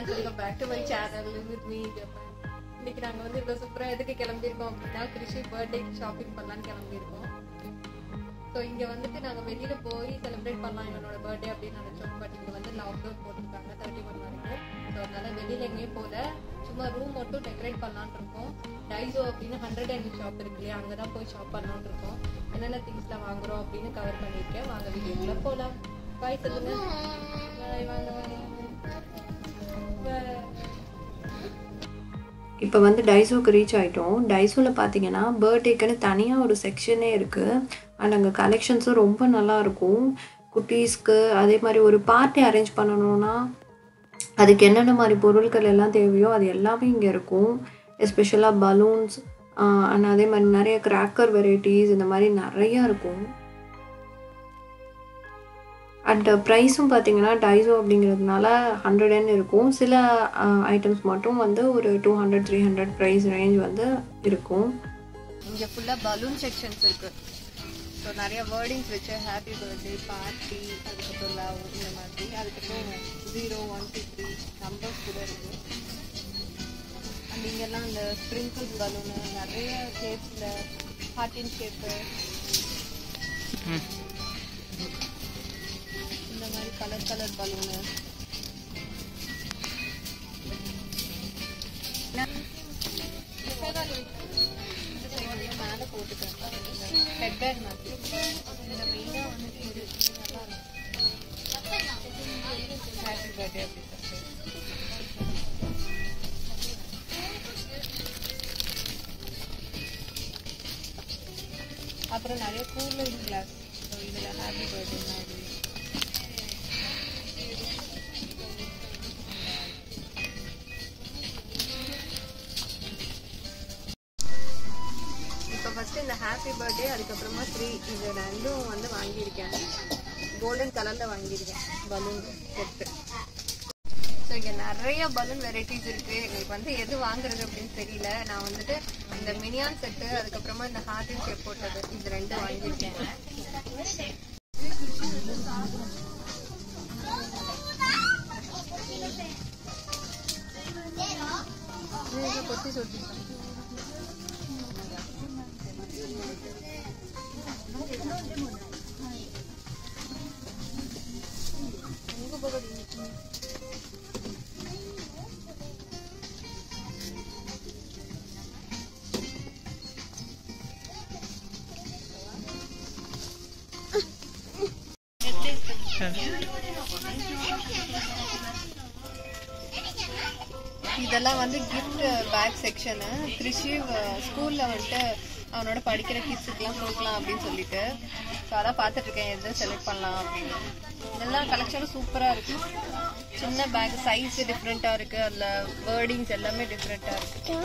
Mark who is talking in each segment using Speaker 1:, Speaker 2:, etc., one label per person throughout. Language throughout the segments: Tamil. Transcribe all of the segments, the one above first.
Speaker 1: Friends welcome back to my channel with me Japan இன்னைக்கு நாங்கள் வந்து இவ்வளோ சூப்பராக எதுக்கு கிளம்பியிருக்கோம் அப்படின்னா கிருஷி பர்த்டே ஷாப்பிங் பண்ணலான்னு கிளம்பியிருக்கோம் ஸோ இங்கே வந்துட்டு நாங்கள் வெளியில் போய் செலிப்ரேட் பண்ணலாம் இவனோட பர்த்டே அப்படின்னு நினச்சோம் பட் இங்கே வந்து லாக்டவுன் போட்டிருக்காங்க தேர்ட்டி ஒன் வரைக்கும் ஸோ அதனால வெளியில் எங்கேயும் போகல சும்மா ரூம் மட்டும் டெக்கரேட் பண்ணலான்னு இருக்கோம் டைசோ அப்படின்னு ஹண்ட்ரட் அண்ட் ஷாப் இருக்கு இல்லையா அங்கே தான் போய் ஷாப் பண்ணலான்னு இருக்கோம் என்னென்ன திங்ஸ்லாம் வாங்குறோம் அப்படின்னு கவர் பண்ணியிருக்கேன் வாங்க வீடியோக்குள்ளே போகலாம் பாய் சொல்லுங்க பாய் வாங்க வாங்க பாய்
Speaker 2: இப்போ வந்து டைசோக்கு ரீச் ஆகிட்டோம் டைசோவில் பார்த்தீங்கன்னா பர்த்டேக்குன்னு தனியாக ஒரு செக்ஷனே இருக்குது அண்ட் அங்கே கலெக்ஷன்ஸும் ரொம்ப நல்லா இருக்கும் குட்டீஸ்க்கு அதே மாதிரி ஒரு பார்ட்டி அரேஞ்ச் பண்ணணும்னா அதுக்கு என்னென்ன மாதிரி பொருட்கள் எல்லாம் தேவையோ அது எல்லாமே இங்கே இருக்கும் எஸ்பெஷலாக பலூன்ஸ் அண்ட் அதே மாதிரி நிறைய கிராக்கர் வெரைட்டிஸ் இந்த மாதிரி நிறையா இருக்கும் அண்ட் ப்ரைஸும் பார்த்தீங்கன்னா டைசோ அப்படிங்கிறதுனால ஹண்ட்ரட் இருக்கும் சில ஐட்டம்ஸ் மட்டும் வந்து ஒரு two hundred three hundred price range வந்து இருக்கும்
Speaker 1: இங்கே ஃபுல்லாக பலூன் செக்ஷன்ஸ் இருக்கு ஸோ நிறைய வேர்டிங்ஸ் வச்சு ஹாப்பி பர்த்டே பார்ட்டி அதுக்கப்புறம் லவ் இந்த மாதிரி அதுக்கப்புறம் zero one two three numbers கூட இருக்கு அண்ட் இங்கெல்லாம் இந்த ஸ்ப்ரிங்கிள் பலூனு நிறைய ஷேப்ஸில் ஹார்டின் ஷேப்பு இந்த மாதிரி கலர் கலர் பலூனு மேலே போட்டுக்கிறேன் ஹெட் பேண்ட் மாதிரி இதில் மெயினாக வந்துட்டு இது இது நல்லா இருக்கும் ஹாப்பி பர்த்டே அப்படி சொல்லிட்டு அப்புறம் நிறைய கூலிங் கிளாஸ் ஸோ இதில் ஹாப்பி பர்த்டே மாதிரி இப்போ ஃபஸ்ட்டு இந்த ஹாப்பி பர்த்டே அதுக்கப்புறமா த்ரீ இது ரெண்டும் வந்து வாங்கியிருக்கேன் கோல்டன் கலரில் வாங்கியிருக்கேன் பலூன் செட்டு ஸோ இங்கே நிறைய பலூன் வெரைட்டிஸ் இருக்குது எங்களுக்கு வந்து எது வாங்குறது அப்படின்னு தெரியல நான் வந்துட்டு இந்த மினியான் செட்டு அதுக்கப்புறமா இந்த ஹார்டின் ஷேப் போட்டது இது ரெண்டு வாங்கியிருக்கேன் இது கொத்தி சொட்டி உங்க பக்கம் இதெல்லாம் வந்து கிஃப்ட் பேக் செக்ஷனு கிருஷி ஸ்கூலில் வந்துட்டு அவனோட படிக்கிற கிட்ஸுக்கெல்லாம் கொடுக்கலாம் அப்படின்னு சொல்லிட்டு ஸோ அதான் பார்த்துட்டு இருக்கேன் எது செலக்ட் பண்ணலாம் அப்படின்னு இதெல்லாம் கலெக்ஷனும் சூப்பராக இருக்கு சின்ன பேக் சைஸ் டிஃப்ரெண்ட்டாக இருக்கு அதில் வேர்டிங்ஸ் எல்லாமே டிஃப்ரெண்ட்டாக இருக்கு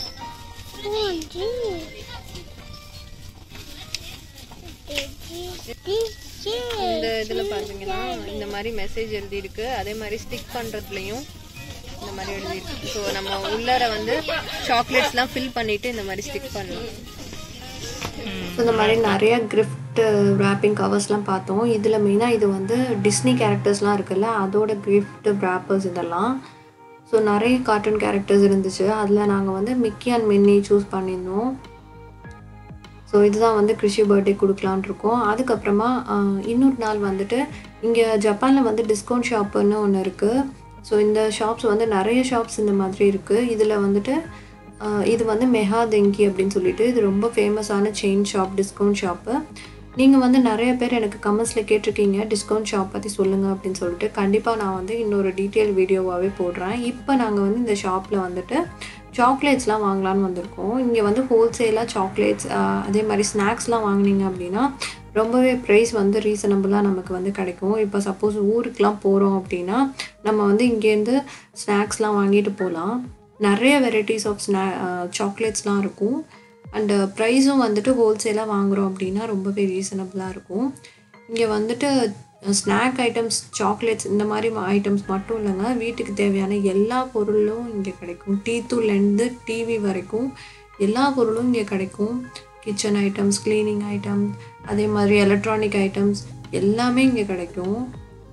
Speaker 1: இந்த இதில் பார்த்தீங்கன்னா இந்த மாதிரி மெசேஜ் எழுதியிருக்கு அதே மாதிரி ஸ்டிக் பண்ணுறதுலையும் இந்த மாதிரி எழுதியிருக்கு ஸோ நம்ம உள்ளார வந்து சாக்லேட்ஸ்லாம் ஃபில் பண்ணிட்டு இந்த மாதிரி ஸ்டிக் பண்ணலாம்
Speaker 2: ஸோ இந்த மாதிரி நிறைய கிஃப்ட் ரேப்பிங் கவர்ஸ்லாம் பார்த்தோம் இதில் மெயினாக இது வந்து டிஸ்னி கேரக்டர்ஸ்லாம் இருக்குல்ல அதோட கிஃப்ட் ரேப்பர்ஸ் இதெல்லாம் ஸோ நிறைய கார்ட்டூன் கேரக்டர்ஸ் இருந்துச்சு அதில் நாங்கள் வந்து மிக்கி அண்ட் மின்னி சூஸ் பண்ணியிருந்தோம் ஸோ இதுதான் வந்து கிருஷி பர்த்டே கொடுக்கலான் இருக்கோம் அதுக்கப்புறமா ஆஹ், இன்னொரு நாள் வந்துட்டு இங்கே ஜப்பானில் வந்து டிஸ்கவுண்ட் ஷாப்புன்னு ஒன்று இருக்குது ஸோ இந்த ஷாப்ஸ் வந்து நிறைய ஷாப்ஸ் இந்த மாதிரி இருக்குது இதில் வந்துட்டு ஆஹ், இது வந்து மெஹா தெங்கி அப்படின்னு சொல்லிட்டு இது ரொம்ப ஃபேமஸான செயின் ஷாப் டிஸ்கவுண்ட் ஷாப்பு நீங்கள் வந்து நிறைய பேர் எனக்கு கமெண்ட்ஸில் கேட்டிருக்கீங்க டிஸ்கவுண்ட் ஷாப் பற்றி சொல்லுங்கள் அப்படின்னு சொல்லிட்டு கண்டிப்பாக நான் வந்து இன்னொரு டீட்டெயில் வீடியோவாகவே போடுறேன் இப்போ நாங்கள் வந்து இந்த ஷாப்பில் வந்துட்டு சாக்லேட்ஸ்லாம் வாங்கலான்னு வந்திருக்கோம் இங்கே வந்து ஹோல்சேலாக சாக்லேட்ஸ் அதே மாதிரி ஸ்நாக்ஸ்லாம் வாங்குனீங்க அப்படின்னா ரொம்பவே ப்ரைஸ் வந்து ரீசனபுளாக நமக்கு வந்து கிடைக்கும் இப்போ சப்போஸ் ஊருக்குலாம் போகிறோம் அப்படின்னா நம்ம வந்து இங்கேருந்து ஸ்நாக்ஸ்லாம் வாங்கிட்டு போகலாம் நிறைய வெரைட்டிஸ் ஆஃப் ஸ்நா சாக்லேட்ஸ்லாம் இருக்கும் அண்டு ப்ரைஸும் வந்துட்டு ஹோல்சேலாக வாங்குகிறோம் அப்படின்னா ரொம்பவே ரீசனபுளாக இருக்கும் இங்கே வந்துட்டு ஸ்நாக் ஐட்டம்ஸ் சாக்லேட்ஸ் இந்த மாதிரி ஐட்டம்ஸ் மட்டும் இல்லைங்க வீட்டுக்கு தேவையான எல்லா பொருளும் இங்கே கிடைக்கும் டீ தூள்லேருந்து டிவி வரைக்கும் எல்லா பொருளும் இங்கே கிடைக்கும் கிச்சன் ஐட்டம்ஸ் க்ளீனிங் ஐட்டம்ஸ் அதே மாதிரி எலக்ட்ரானிக் ஐட்டம்ஸ் எல்லாமே இங்கே கிடைக்கும்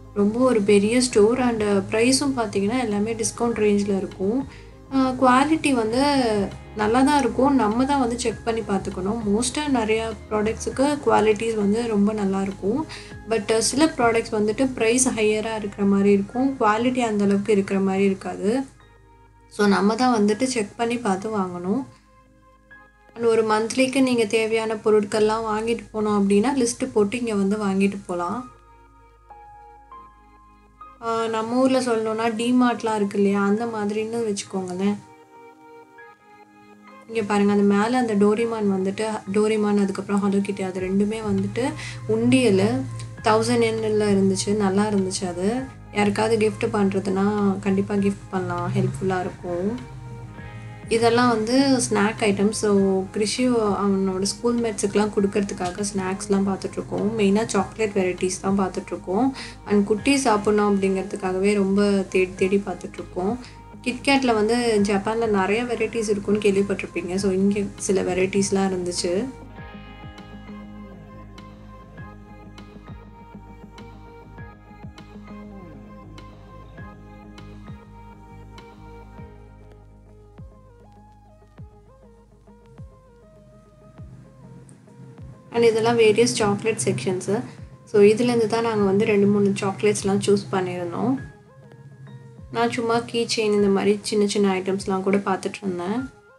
Speaker 2: ரொம்ப ஒரு பெரிய ஸ்டோர் அண்ட் ப்ரைஸும் பார்த்தீங்கன்னா எல்லாமே டிஸ்கவுண்ட் ரேஞ்சில் இருக்கும் குவாலிட்டி வந்து நல்லா தான் இருக்கும் நம்ம தான் வந்து செக் பண்ணி பார்த்துக்கணும் மோஸ்ட்டாக நிறையா ப்ராடக்ட்ஸுக்கு குவாலிட்டிஸ் வந்து ரொம்ப நல்லா இருக்கும் பட் சில ப்ராடக்ட்ஸ் வந்துட்டு ப்ரைஸ் ஹையராக இருக்கிற மாதிரி இருக்கும் குவாலிட்டி அந்தளவுக்கு இருக்கிற மாதிரி இருக்காது ஸோ நம்ம தான் வந்துட்டு செக் பண்ணி பார்த்து வாங்கணும் அண்ட் ஒரு மந்த்லிக்கு நீங்கள் தேவையான பொருட்கள்லாம் வாங்கிட்டு போனோம் அப்படின்னா லிஸ்ட்டு போட்டு இங்கே வந்து வாங்கிட்டு போகலாம் நம்ம ஊரில் சொல்லணுன்னா டிமார்ட்லாம் இருக்கு இல்லையா அந்த மாதிரின்னு வச்சுக்கோங்களேன் இங்கே பாருங்கள் அந்த மேலே அந்த டோரிமான் வந்துட்டு டோரிமான் அதுக்கப்புறம் ஹலோ கிட்டி அது ரெண்டுமே வந்துட்டு உண்டியல் தௌசண்ட் எண்ணில் இருந்துச்சு நல்லா இருந்துச்சு அது யாருக்காவது gift பண்ணுறதுனா கண்டிப்பாக gift பண்ணலாம் ஹெல்ப்ஃபுல்லாக இருக்கும் இதெல்லாம் வந்து ஸ்நாக் ஐட்டம்ஸ் ஸோ கிருஷி அவனோட ஸ்கூல் மேட்ஸுக்கெலாம் கொடுக்கறதுக்காக ஸ்நாக்ஸ்லாம் பார்த்துட்ருக்கோம் மெயினாக சாக்லேட் வெரைட்டிஸ் தான் பார்த்துட்ருக்கோம் அண்ட் குட்டி சாப்பிட்ணும் அப்படிங்கிறதுக்காகவே ரொம்ப தேடி தேடி பார்த்துட்ருக்கோம் கிட்கேட்டில் வந்து ஜப்பானில் நிறைய வெரைட்டிஸ் இருக்குன்னு கேள்விப்பட்டிருப்பீங்க ஸோ இங்கே சில வெரைட்டிஸ்லாம் இருந்துச்சு அண்ட் இதெல்லாம் வேரியஸ் சாக்லேட் செக்ஷன்ஸு ஸோ இதுலேருந்து தான் நாங்கள் வந்து ரெண்டு மூணு சாக்லேட்ஸ்லாம் சூஸ் பண்ணியிருந்தோம் நான் சும்மா கீ செயின் இந்த மாதிரி சின்ன சின்ன ஐட்டம்ஸ்லாம் கூட பார்த்துட்டு இருந்தேன்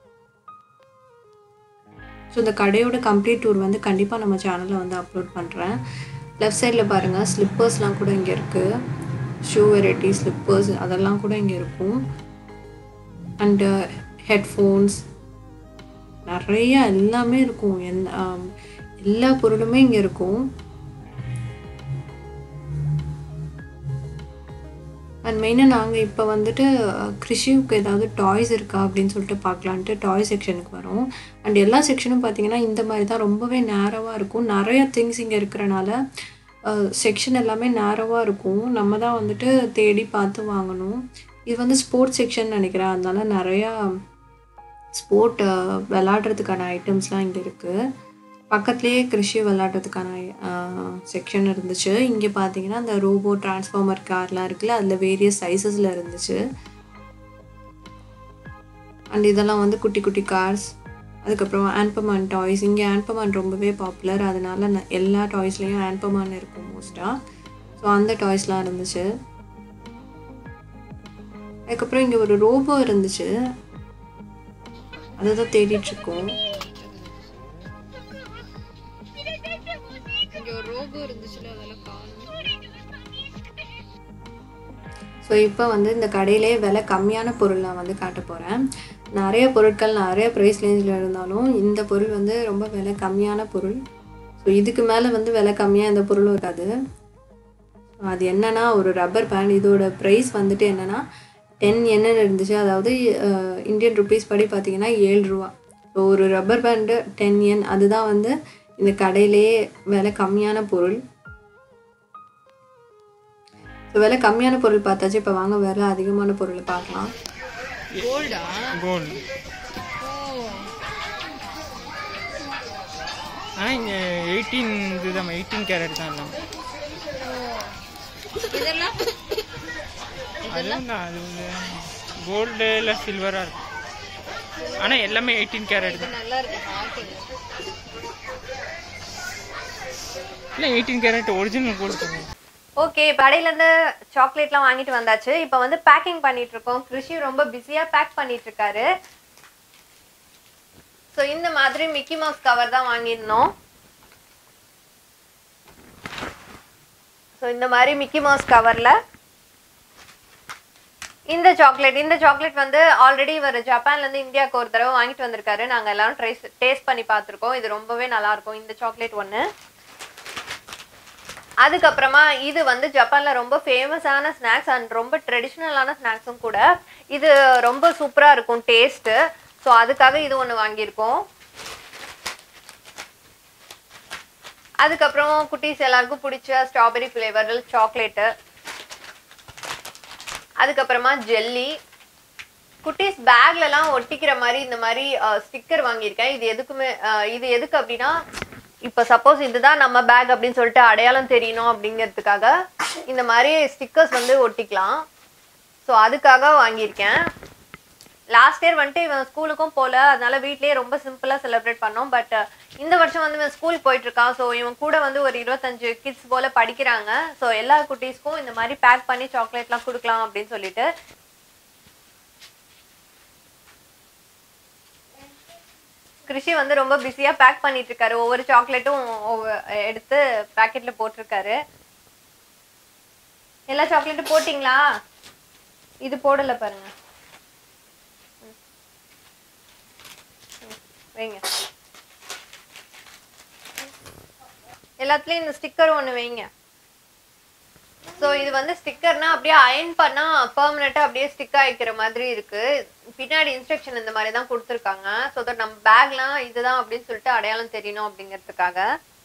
Speaker 2: ஸோ இந்த கடையோட கம்ப்ளீட் டூர் வந்து கண்டிப்பாக நம்ம சேனலில் வந்து அப்லோட் பண்ணுறேன் லெஃப்ட் சைடில் பாருங்கள் ஸ்லிப்பர்ஸ்லாம் கூட இங்கே இருக்குது ஷூ வெரைட்டி ஸ்லிப்பர்ஸ் அதெல்லாம் கூட இங்கே இருக்கும் அண்டு ஹெட்ஃபோன்ஸ் நிறைய எல்லாமே இருக்கும் என் ஆம், எல்லா பொருளுமே இங்கே இருக்கும் அண்ட் மெயினாக நாங்கள் இப்போ வந்துட்டு அஹ், கிருஷிவுக்கு ஏதாவது டாய்ஸ் இருக்கா அப்படின்னு சொல்லிட்டு பார்க்கலான்ட்டு டாய் செக்ஷனுக்கு வரோம் அண்ட் எல்லா செக்ஷனும் பார்த்தீங்கன்னா இந்த மாதிரி தான் ரொம்பவே நேரவாக இருக்கும் நிறைய திங்ஸ் இங்கே இருக்கிறனால செக்ஷன் எல்லாமே நேரவாக இருக்கும் நம்ம தான் வந்துட்டு தேடி பார்த்து வாங்கணும் இது வந்து ஸ்போர்ட்ஸ் செக்ஷன் நினைக்கிறேன் அதனால நிறையா ஸ்போர்ட் விளாடுறதுக்கான ஐட்டம்ஸ்லாம் இங்கே இருக்குது பக்கத்துலேயே கிருஷி விளாடுறதுக்கான செக்ஷன் இருந்துச்சு இங்கே பார்த்தீங்கன்னா அந்த ரோபோ டிரான்ஸ்ஃபார்மர் கார்லாம் இருக்குல்ல அதில் வேரியஸ் சைஸஸில் இருந்துச்சு அண்ட் இதெல்லாம் வந்து குட்டி குட்டி கார்ஸ் அதுக்கப்புறம் ஆன்பமான் டாய்ஸ் இங்கே ஆன்பமான் ரொம்பவே பாப்புலர் அதனால ந- எல்லா டாய்ஸ்லேயும் ஆன்பமான் இருக்கும் மோஸ்ட்டாக ஸோ அந்த டாய்ஸ்லாம் இருந்துச்சு அதுக்கப்புறம் இங்கே ஒரு ரோபோ இருந்துச்சு அதை தான் தேடிட்டுருக்கோம்
Speaker 1: இங்க ஒரு ரோபோ இருந்துச்சுல அதெல்லாம் காணும்
Speaker 2: ஸோ இப்போ வந்து இந்த கடையிலே விலை கம்மியான பொருள் நான் வந்து காட்ட போகிறேன் நிறைய பொருட்கள் நிறைய ப்ரைஸ் ரேஞ்சில் இருந்தாலும் இந்த பொருள் வந்து ரொம்ப விலை கம்மியான பொருள் ஸோ இதுக்கு மேலே வந்து விலை கம்மியாக எந்த பொருளும் இருக்காது So, அது என்னன்னா ஒரு ரப்பர் பேண்ட் இதோட ப்ரைஸ் வந்துட்டு என்னன்னா டென் என்னன்னு இருந்துச்சு அதாவது அஹ், இந்தியன் ருபீஸ் படி பார்த்தீங்கன்னா ஏழு ரூபா ஸோ ஒரு ரப்பர் பேண்டு டென் என் அதுதான் வந்து இந்த கடையிலேயே விலை கம்மியான பொருள் ஸோ விலை கம்மியான பொருள் பார்த்தாச்சு இப்போ வாங்க விலை அதிகமான பொருளை பார்க்கலாம்
Speaker 1: கோல்டா
Speaker 3: கோல்டு ஆனால் இங்கே எயிட்டீன் இதுதான் எயிட்டீன் கேரட் தான் எல்லாம்
Speaker 1: இதெல்லாம்
Speaker 3: அதுவும் தான் அது வந்து கோல்டு இல்லை சில்வராக இருக்கும் ஆனால் எல்லாமே எயிட்டீன் கேரட் தான்
Speaker 1: நல்லா இருக்கு பார்க்கணும்
Speaker 3: இல்லை eighteen carat original gold
Speaker 4: okay கடையிலேருந்து சாக்லேட்லாம் வாங்கிட்டு வந்தாச்சு இப்போ வந்து பேக்கிங் பண்ணிட்டு இருக்கோம் கிருஷி ரொம்ப பிஸியாக பேக் பண்ணிட்டு இருக்காரு ஸோ இந்த மாதிரி மிக்கி மவுஸ் கவர் தான் வாங்கியிருந்தோம் ஸோ இந்த மாதிரி மிக்கி மவுஸ் கவரில் இந்த சாக்லேட் இந்த சாக்லேட் வந்து ஆல்ரெடி இவர் ஜப்பான்லேருந்து இந்தியாவுக்கு ஒரு தடவை வாங்கிட்டு வந்திருக்காரு நாங்கள் எல்லாரும் ட்ரைஸ் டேஸ்ட் பண்ணி பார்த்துருக்கோம் இது ரொம்பவே நல்லா இருக்கும் இந்த சாக்லேட் ஒன்று அதுக்கப்புறமா இது வந்து ஜப்பான்ல ரொம்ப ஃபேமஸான ஸ்நாக்ஸ் அண்ட் ரொம்ப ட்ரெடிஷ்னலான ஸ்நாக்ஸும் கூட இது ரொம்ப சூப்பராக இருக்கும் டேஸ்ட்டு ஸோ அதுக்காக இது ஒன்று வாங்கியிருக்கோம் அதுக்கப்புறம் குட்டீஸ் எல்லாருக்கும் பிடிச்ச ஸ்ட்ராபெரி ஃப்ளேவர் சாக்லேட்டு அதுக்கப்புறமா ஜெல்லி குட்டீஸ் பேக்லலாம் ஒட்டிக்கிற மாதிரி இந்த மாதிரி ஸ்டிக்கர் வாங்கியிருக்கேன் இது எதுக்குமே அஹ், இது எதுக்கு அப்படின்னா இப்போ சப்போஸ் இதுதான் நம்ம பேக் அப்படின்னு சொல்லிட்டு அடையாளம் தெரியணும் அப்படிங்கிறதுக்காக இந்த மாதிரி ஸ்டிக்கர்ஸ் வந்து ஒட்டிக்கலாம் ஸோ அதுக்காக வாங்கியிருக்கேன் லாஸ்ட் இயர் வந்துட்டு இவன் ஸ்கூலுக்கும் போகல அதனால வீட்லயே ரொம்ப சிம்பிளாக செலிப்ரேட் பண்ணோம் பட் இந்த வருஷம் வந்து இவன் ஸ்கூல் போயிட்டு இருக்கான் ஸோ இவன் கூட வந்து ஒரு இருபத்தஞ்சு கிட்ஸ் போல படிக்கிறாங்க ஸோ எல்லா குட்டீஸ்க்கும் இந்த மாதிரி பேக் பண்ணி சாக்லேட்லாம் கொடுக்கலாம் அப்படின்னு சொல்லிட்டு கிருஷி வந்து ரொம்ப பிஸியாக பேக் பண்ணிட்டு இருக்காரு ஒவ்வொரு சாக்லேட்டும் எடுத்து பேக்கெட்ல போட்டிருக்காரு எல்லா சாக்லேட்டும் போட்டிங்களா இது போடல பாருங்க ம். ம், வைங்க எல்லாத்துலயும் இந்த ஸ்டிக்கர் ஒன்று வைங்க ஸோ இது வந்து ஸ்டிக்கர்னா அப்படியே அயன் பண்ணா பெர்மனெண்ட்டாக அப்படியே ஸ்டிக் ஆகிக்கிற மாதிரி இருக்கு பின்னாடி இன்ஸ்ட்ரக்ஷன் இந்த மாதிரி தான் கொடுத்துருக்காங்க ஸோ தட் நம்ம பேக்லாம் இதுதான் அப்படின்னு சொல்லிட்டு அடையாளம் தெரியணும் அப்படிங்கிறதுக்காக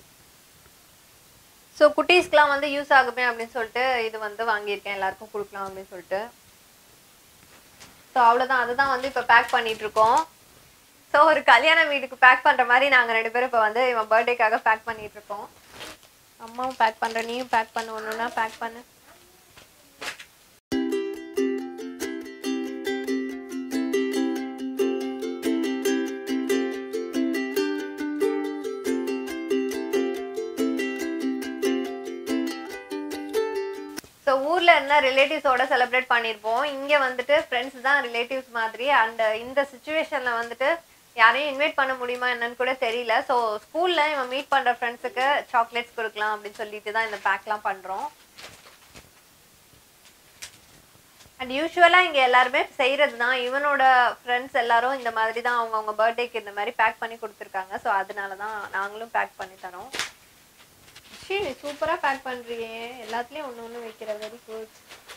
Speaker 4: ஸோ குட்டீஸ்க்குலாம் வந்து யூஸ் ஆகுமே அப்படின்னு சொல்லிட்டு இது வந்து வாங்கியிருக்கேன் எல்லாருக்கும் கொடுக்கலாம் அப்படின்னு சொல்லிட்டு ஸோ அவ்வளோதான் அதுதான் வந்து இப்போ பேக் பண்ணிட்டு இருக்கோம் ஸோ ஒரு கல்யாண வீட்டுக்கு பேக் பண்ணுற மாதிரி நாங்கள் ரெண்டு பேரும் இப்போ வந்து இவன் பர்த்டேக்காக பேக் பண்ணிட்டு இருக்கோம் அம்மாவும் பேக் பண்ணுற நீயும் பேக் பண்ண ஒன்றுனா பேக் பண்ணு ஸோ ஊர்ல இருந்தா ரிலேட்டிவ்ஸோட செலிப்ரேட் பண்ணியிருப்போம் இங்க வந்துட்டு ஃப்ரெண்ட்ஸ் தான் ரிலேட்டிவ்ஸ் மாதிரி அண்ட் இந்த சுச்சுவேஷன்ல வந்துட்டு யாரையும் இன்வைட் பண்ண முடியுமா என்னன்னு கூட தெரியல ஸோ ஸ்கூல்ல இவன் மீட் பண்ற ஃப்ரெண்ட்ஸுக்கு சாக்லேட்ஸ் கொடுக்கலாம் அப்படின்னு சொல்லிட்டு தான் இந்த பேக்லாம் பண்றோம் அண்ட் யூஸ்வலாக இங்கே எல்லாருமே செய்கிறது தான் இவனோட ஃப்ரெண்ட்ஸ் எல்லாரும் இந்த மாதிரி தான் அவங்க அவங்க பர்த்டேக்கு இந்த மாதிரி பேக் பண்ணி கொடுத்துருக்காங்க ஸோ அதனால தான் நாங்களும் பேக் பண்ணி தரோம் சரி நீ சூப்பராக பேக் பண்ணுறியே எல்லாத்துலேயும் ஒன்று ஒன்று வைக்கிற வெரி குட்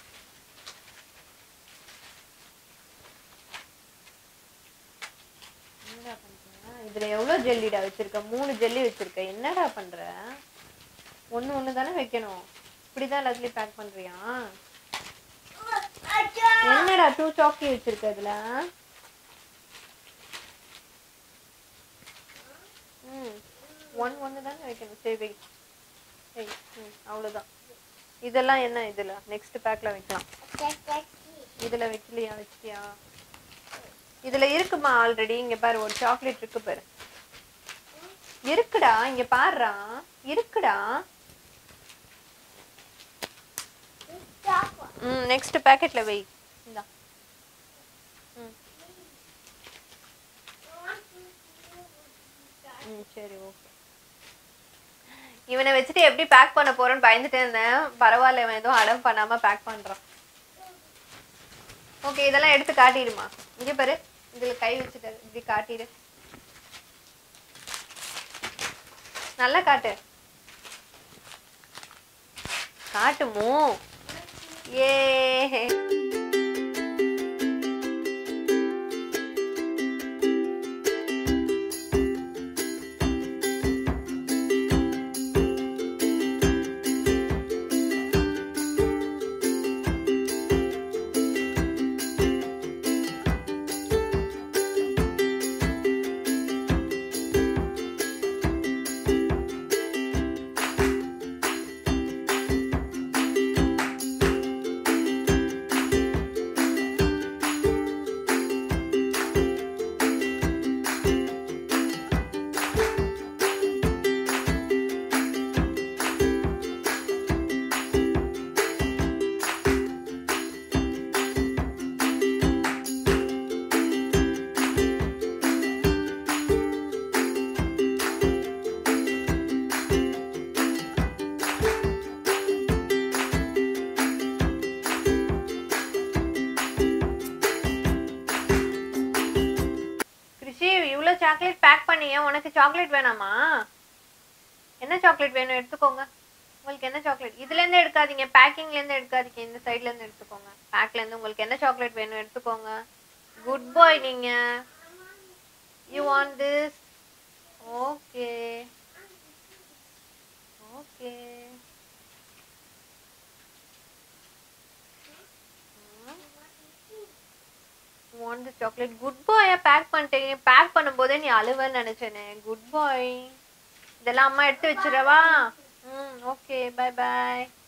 Speaker 4: என்னடா பண்ற இதுல எவ்வளவு ஜெல்லிடா வச்சிருக்க மூணு ஜெல்லி வச்சிருக்க என்னடா பண்ற ஒண்ணு ஒண்ணு தானே வைக்கணும் இப்படிதான் எல்லாத்துலயும் பேக் பண்றியா என்னடா டூ சாக்கி வச்சிருக்க இதுல ம் ஒன் ஒன்று தானே வைக்கணும் சரி வை வை ம் அவ்வளோதான் இதெல்லாம் என்ன இதுல நெக்ஸ்ட் பேக்ல வைக்கலாம் இதுல வைக்கலையா வச்சிட்டியா இதுல இருக்குமா ஆல்ரெடி இங்க பாரு ஒரு சாக்லேட் இருக்கு பாரு இருக்குடா இங்க பாருடா இருக்குடா ம் நெக்ஸ்ட் பேக்கெட்ல வை இந்தா ம் ம் சரி ஓகே இவனை வச்சுட்டு எப்படி பேக் பண்ண போறேன்னு பயந்துட்டே இருந்தேன் பரவாயில்ல இவன் எதுவும் அடம் பண்ணாம பேக் பண்றான் ஓகே இதெல்லாம் எடுத்து காட்டிடுமா இங்க பாரு இதுல கை வச்சுட்டு இப்படி காட்டிடு நல்லா காட்டு காட்டுமோ ஏ கிருஷி இவ்வளோ சாக்லேட் பேக் பண்ணிய உனக்கு சாக்லேட் வேணாமா என்ன சாக்லேட் வேணும் எடுத்துக்கோங்க உங்களுக்கு என்ன சாக்லேட் இதுலேருந்து எடுக்காதீங்க பேக்கிங்லேருந்து எடுக்காதீங்க இந்த சைட்லேருந்து எடுத்துக்கோங்க பேக்லேருந்து உங்களுக்கு என்ன சாக்லேட் வேணும் எடுத்துக்கோங்க குட் பாய் நீங்கள் you want this okay okay want the chocolate good பாயா பேக் பண்ணிட்டீங்க பேக் பண்ணும்போதே நீ அழுவன்னு நினைச்சேனே குட் பாய் இதெல்லாம் அம்மா எடுத்து வச்சிடவா ம் ஓகே பை பாய்